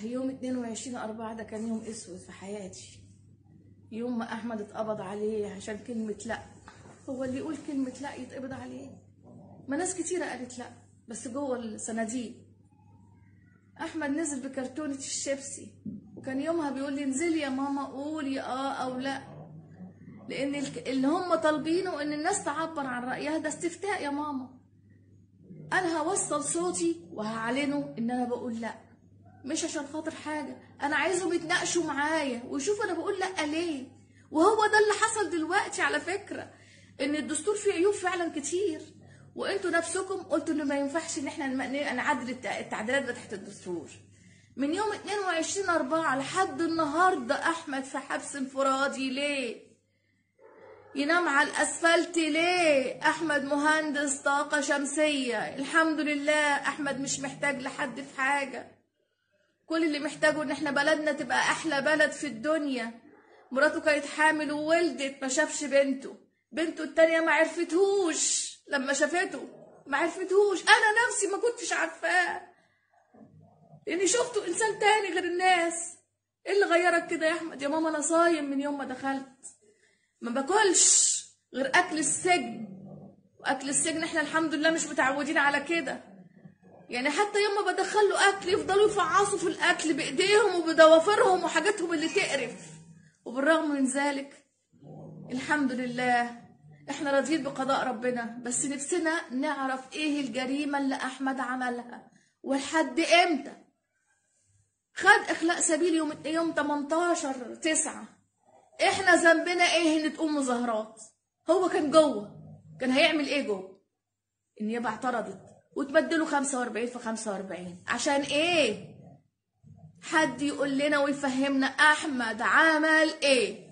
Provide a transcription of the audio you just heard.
يوم 22 أربعة ده كان يوم اسود في حياتي يوم ما احمد اتقبض عليه عشان كلمة لا هو اللي يقول كلمة لا يتقبض عليه ما ناس كتيرة قالت لا بس جوه الصناديق احمد نزل بكرتونة الشيبسي وكان يومها بيقول لي انزلي يا ماما قولي اه او لا لان الك- اللي هم طالبينه ان الناس تعبر عن رايها ده استفتاء يا ماما انا هوصل صوتي وهعلنه ان انا بقول لا مش عشان خاطر حاجه انا عايزهم يتناقشوا معايا ويشوفوا انا بقول لا ليه وهو ده اللي حصل دلوقتي على فكره ان الدستور فيه عيوب فعلا كتير وانتوا نفسكم قلتوا ان ما ينفعش ان احنا نم- نعدل الت- التعديلات بتاعت الدستور من يوم 22 4 لحد النهارده احمد في حبس انفرادي ليه ينام على الاسفلت ليه احمد مهندس طاقه شمسيه الحمد لله احمد مش محتاج لحد في حاجه كل اللي محتاجه ان احنا بلدنا تبقى احلى بلد في الدنيا مراته كانت حامل وولدت ما شافش بنته بنته التانية ما عرفتهوش لما شافته ما عرفتهوش انا نفسي ما كنتش عارفاه لاني شفته انسان تاني غير الناس ايه اللي غيرك كده يا احمد يا ماما انا صايم من يوم ما دخلت ما باكلش غير اكل السجن واكل السجن احنا الحمد لله مش متعودين على كده يعني حتى يوم ما بدخل له اكل يفضلوا يفعصوا في الاكل بايديهم وبضوافرهم وحاجاتهم اللي تقرف وبالرغم من ذلك الحمد لله احنا راضيين بقضاء ربنا بس نفسنا نعرف ايه الجريمه اللي احمد عملها ولحد امتى خد اخلاء سبيل يوم يوم 18 9 احنا ذنبنا ايه ان تقوم مظاهرات هو كان جوه كان هيعمل ايه جوه النيابه اعترضت وتبدلوا 45 في 45 عشان ايه حد يقول لنا ويفهمنا احمد عمل ايه